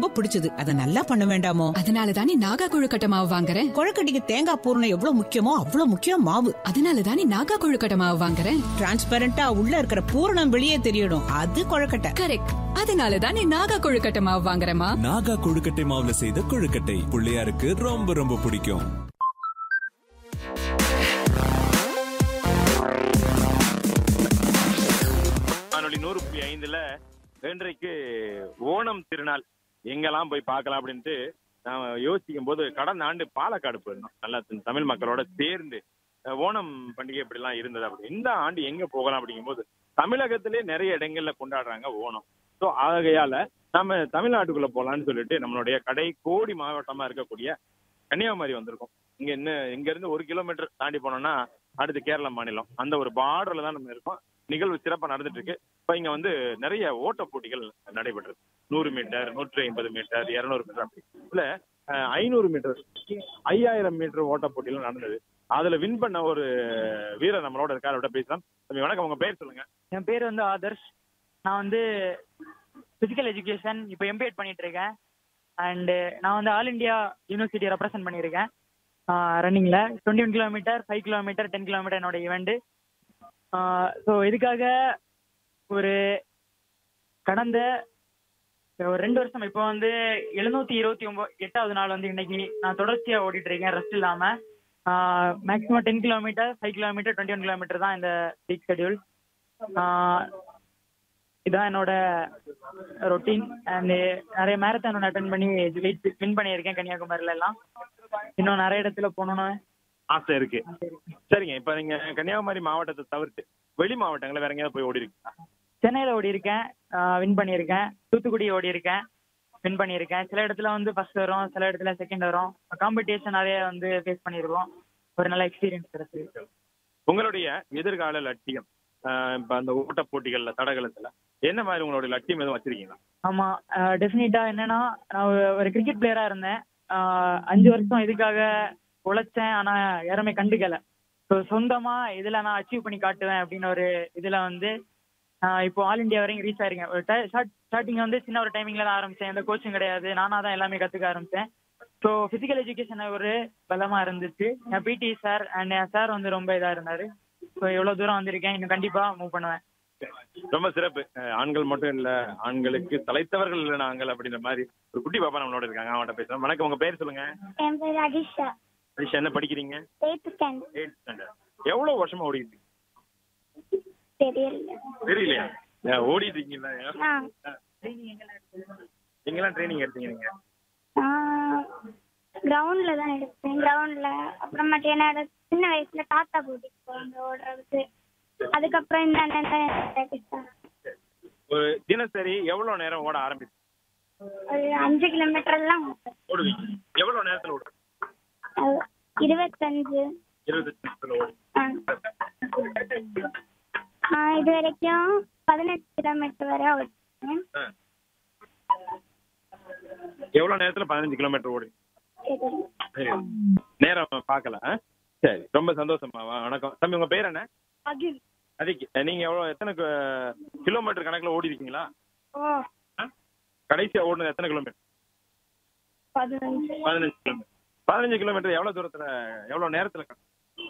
ரொம்ப பிடிச்சது அத நல்லா பண்ண வேண்டாமோ அதனால தானே நாகா கொழுக்கட்டை மாவு வாங்குறேன் கொழக்கட்டைக்கு தேங்காய் பூரணம் எவ்வளவு முக்கியமோ அவ்வளவு முக்கியம் மாவு அதனால தானே நாகா கொழுக்கட்டை மாவு வாங்குறேன் டிரான்ஸ்பரண்டா உள்ள இருக்கிற பூரணம் வெளியே தெரியணும் அது கொழக்கட்டை கரெக்ட் அதனால தானே நாகா கொழுக்கட்டை மாவு வாங்குறேமா நாகா கொழுக்கட்டை மாவுல செய்த கொழுக்கட்டை பிள்ளையாருக்கு ரொம்ப ரொம்ப பிடிக்கும் வானொலி நூறு புள்ளி ஐந்துல இன்றைக்கு ஓணம் திருநாள் எங்கெல்லாம் போய் பார்க்கலாம் அப்படின்ட்டு நான் யோசிக்கும் போது கடந்த ஆண்டு பாலக்காடு போயிருந்தோம் நல்லா த- தமிழ் மக்களோட சேர்ந்து அஹ், ஓணம் பண்டிகை எப்படிலாம் இருந்தது அப்படி இந்த ஆண்டு எங்க போகலாம் அப்படிங்கும்போது தமிழகத்திலே நிறைய இடங்கள்ல கொண்டாடுறாங்க ஓணம் ஸோ ஆகையால நம்ம தமிழ்நாட்டுக்குள்ள போகலான்னு சொல்லிட்டு நம்மளுடைய கடை கோடி மாவட்டமா இருக்கக்கூடிய கன்னியாகுமரி வந்திருக்கோம் இங்க என்ன இங்க இருந்து ஒரு கிலோமீட்டர் தாண்டி போனோம்னா அடுத்து கேரள மாநிலம் அந்த ஒரு பார்டர்ல தான் நம்ம இருக்கோம் நிகழ்வு சிறப்பா நடந்துட்டு இருக்கு இப்ப இங்க வந்து நிறைய ஓட்ட போட்டிகள் நடைபெற்றது நூறு மீட்டர் நூற்றி ஐம்பது மீட்டர் இருநூறு மீட்டர் அப்படி இதுல அஹ், ஐநூறு மீட்டர் ஐயாயிரம் மீட்டர் ஓட்ட போட்டிகள் நடந்தது அதுல வின் பண்ண ஒரு வீரர் நம்மளோட இருக்காரு அவர்கிட்ட பேசலாம் தம்பி வணக்கம் உங்க பேர் சொல்லுங்க என் பேர் வந்து ஆதர்ஷ் நான் வந்து பிசிக்கல் எஜுகேஷன் இப்போ எம்பிஎட் பண்ணிட்டு இருக்கேன் அண்டு நான் வந்து ஆல் இந்தியா யூனிவர்சிட்டி ரெப்ரசென்ட் பண்ணியிருக்கேன் ரன்னிங்கில் twenty one kilometre five kilometre ten kilometre என்னோட ஈவெண்ட்டு ஸோ இதுக்காக ஒரு கடந்த ஒரு ரெண்டு வருஷம் இப்போ வந்து எழுநூத்தி இருபத்தி ஒன்பது எட்டாவது நாள் வந்து இன்னைக்கு நான் தொடர்ச்சியா ஓடிட்டு இருக்கேன் ரெஸ்ட் இல்லாம maximum ten kilometre five kilometre twenty one kilometre தான் இந்த வீக் ஷெட்யூல் இதான் என்னோட ரொட்டீன் அண்ட் நிறைய மேரத்தான் அட்டன் பண்ணி வின் பண்ணியிருக்கேன் கன்னியாகுமரியில எல்லாம் இன்னும் நிறைய இடத்துல போகணும்னு ஆசை இருக்கு சரிங்க இப்ப நீங்க கன்னியாகுமரி மாவட்டத்தை தவிர்த்து வெளி மாவட்டங்கள்ல வேற எங்கேயாவது போய் ஓடி இருக்கீங்களா சென்னையில் ஓடி இருக்கேன் வின் பண்ணியிருக்கேன் தூத்துக்குடி ஓடி இருக்கேன் வின் பண்ணியிருக்கேன் சில இடத்துல வந்து ஃபர்ஸ்ட் வரும் சில இடத்துல செகண்ட் வரும் காம்படிஷன் நிறைய வந்து ஃபேஸ் பண்ணியிருக்கோம் ஒரு நல்ல எக்ஸ்பீரியன்ஸ் கிடைச்சு உங்களுடைய எதிர்கால லட்சியம் ஆஹ் இப்ப அந்த ஓட்ட போட்டிகள்ல தடகளத்துல என்ன மாதிரி உங்களுடைய லட்சியம் எதுவும் வச்சிருக்கீங்களா ஆமா டெஃபினட்டா என்னன்னா நான் ஒரு- ஒரு கிரிக்கெட் பிளேயரா இருந்தேன் ஆஹ் அஞ்சு வருஷம் இதுக்காக உழைச்சேன் ஆனா யாருமே கண்டுக்கல ஸோ சொந்தமா இதுல நான் அச்சீவ் பண்ணி காட்டுவேன் அப்படின்னு ஒரு இதுல வந்து ஆஹ் இப்போ ஆல் இந்தியா வரைக்கும் ரீச் ஆயிருக்கேன் ஒரு ஸ்டார்டிங் வந்து சின்ன ஒரு டைமிங்ல தான் ஆரம்பிச்சேன் எந்த கோச்சிங் கிடையாது நானா தான் எல்லாமே கத்துக்க ஆரம்பிச்சேன் ஸோ பிசிக்கல் எஜுகேஷன் ஒரு பலமா இருந்துச்சு என் பிடி சார் அண்ட் என் சார் வந்து ரொம்ப இதா இருந்தாரு ஸோ எவ்வளவு தூரம் வந்திருக்கேன் இன்னும் கண்டிப்பா மூவ் பண்ணுவேன் ரொம்ப சிறப்பு அஹ் ஆண்கள் மட்டும் இல்ல ஆண்களுக்கு தலைத்தவர்கள் இல்ல நாங்கள் அப்படின்ற மாதிரி ஒரு குட்டி பாப்பா நம்மளோட இருக்காங்க அவன்கிட்ட பேசலாம் வணக்கம் உங்க பேர் சொல்லுங்க என் பேர் அடிஷா ஹரிஷா என்ன படிக்கிறீங்க எயித்து ஸ்டாண்டர்ட் எயிட் ஸ்டாண்டர்ட் எவ்வளவு வருஷமா ஓடிட்டு இருக்கீங்க? தெரியல தெரியலையா ஏன் ஓடிட்டு இருக்கீங்களா நான் எங்கெல்லாம் ட்ரைனிங் எடுத்தீங்க நீங்க கிரவுண்ட்ல தான் எடுப்பேன் கிரவுண்ட்ல அப்புறமேட்டு என்னோட சின்ன வயசுல தாத்தா கூட்டிட்டு போவாங்க ஓடுறதுக்கு அதுக்கப்புறம் இந்த அண்ணன் தான் எனக்கு practice தான். ஒரு தினசரி எவ்வளவு நேரம் ஓட ஆரம்பிச்சு ஒரு அஞ்சு கிலோமீட்டர் எல்லாம் ஓடுவேன். ஓடுவீங்க எவ்வளவு நேரத்துல ஓடுவீங்க அது இருபத்தஞ்சு இருபது நிமிஷத்துல ஓடுவீங்க ஆ. ஆ, இது வரைக்கும் பதினெட்டு கிலோமீட்டர் வரை ஓடுவேன் ஆ. எவ்வளவு நேரத்துல பதினஞ்சு கிலோமீட்டர் ஓடுவீங்க தெரியல. சரி. நேரம் பார்க்கல ஆ? சரி ரொம்ப சந்தோஷமா வா- வணக்கம் தம்பி உங்க பேர் என்ன அகில் அதுக்கு நீங்க எவ்வளவு எத்தனை கு- கிலோமீட்டர் கணக்குல ஓடி இருக்கீங்களா ஓ கடைசியா ஓடுனது எத்தனை கிலோமீட்டர் பதினஞ்சு பதினஞ்சு கிலோமீட்டர் பதினஞ்சு கிலோமீட்டர் எவ்வளவு தூரத்துல எவ்வளவு நேரத்துல க-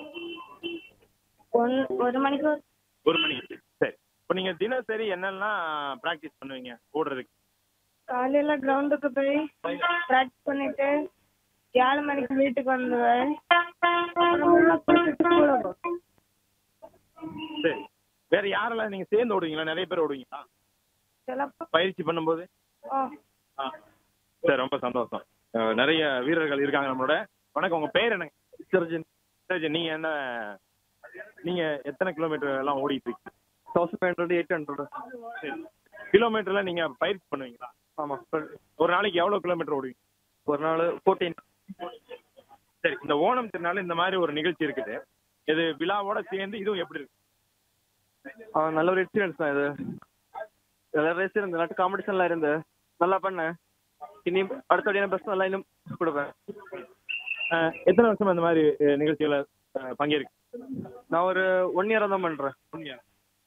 ஒன் ஒரு மணிக்கு ஒரு மணிக்கு சரி இப்போ நீங்க தினசரி என்னெல்லாம் பிராக்டிஸ் பண்ணுவீங்க ஓடுறதுக்கு காலையில கிரவுண்டுக்கு போய் ப்ராக்டிஸ் பண்ணிட்டு ஏழு மணிக்கு வீட்டுக்கு வந்துடுவேன் அப்புறமா குளிச்சுட்டு ஸ்கூல்ல போவேன். சரி வேற யாரெல்லாம் நீங்க சேர்ந்து ஓடுவீங்களா நிறைய பேர் ஓடுவீங்களா சிலப்போ பயிற்சி பண்ணும்போது ஓ ஆ. சரி ரொம்ப சந்தோஷம் அஹ், நிறைய வீரர்கள் இருக்காங்க நம்மளோட வணக்கம் உங்க பேர் என்னங்க சர்ஜன் சர்ஜன் நீங்க என்ன நீங்க எத்தனை கிலோமீட்டர் எல்லாம் ஓடிட்டு இருக்கீங்க thousand five hundred eight hundred சரி. கிலோமீட்டர்ல நீங்க பயிற்சி பண்ணுவீங்களா ஆமாம் ஒரு நாளைக்கு எவ்வளவு கிலோமீட்டர் ஓடுவீங்க ஒரு நாள் ஃபோர்டீன் சரி இந்த ஓணம் திருநாள் இந்த மாதிரி ஒரு நிகழ்ச்சி இருக்குது இது விழாவோட சேர்ந்து இதுவும் எப்படி இருக்கு நல்ல ஒரு எக்ஸ்பீரியன்ஸ் தான் இது எல்லா ரேஸ் இருந்து நாட்டு காம்படிஷன்லாம் இருந்து நல்லா பண்ணேன் இனி அடுத்தபடியான பெஸ்ட் நல்லா இன்னும் கொடுப்பேன் அஹ், எத்தனை வருஷம் இந்த மாதிரி அஹ், நிகழ்ச்சிகளை அஹ், பங்கேற்கு நான் ஒரு ஒன் இயராக தான் பண்ணுறேன்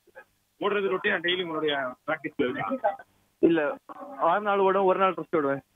ஓடுறது ரொட்டீனா டெய்லி உங்களுடைய ப்ராக்டிஸ்ல இருக்கு இல்லை ஆறு நாள் ஓடும் ஒரு நாள் ரெஸ்ட் விடுவேன்